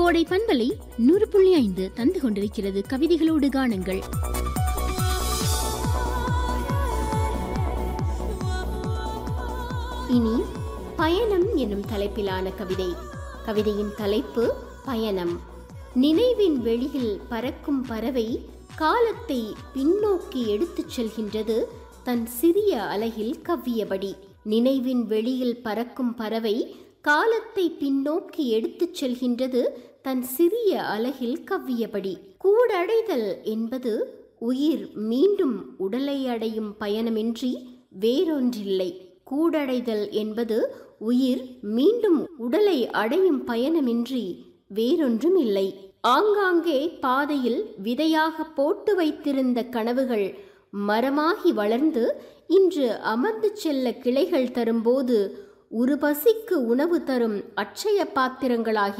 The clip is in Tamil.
கோடை பண்பலை நூறு புள்ளி ஐந்து தந்து கொண்டிருக்கிறது கவிதைகளோடு காணுங்கள் இனி பயணம் என்னும் தலைப்பிலான கவிதை கவிதையின் தலைப்பு பயணம் நினைவின் வெளியில் பறக்கும் பறவை காலத்தை பின்னோக்கி எடுத்துச் செல்கின்றது தன் சிறிய அலகில் கவ்வியபடி நினைவின் வெளியில் பறக்கும் பறவை காலத்தை பின்னோக்கி எடுத்துச் செல்கின்றது தன் சிறிய அலகில் கவ்வியபடி கூடடைதல் என்பது உயிர் மீண்டும் உடலை அடையும் பயணமின்றி வேறொன்றில்லை கூடடைதல் என்பது உயிர் மீண்டும் உடலை அடையும் பயணமின்றி வேறொன்றும் இல்லை ஆங்காங்கே பாதையில் விதையாக போட்டு வைத்திருந்த கனவுகள் மரமாகி வளர்ந்து இன்று அமர்ந்து செல்ல கிளைகள் தரும்போது ஒரு பசிக்கு உணவு தரும் அட்சய பாத்திரங்களாகி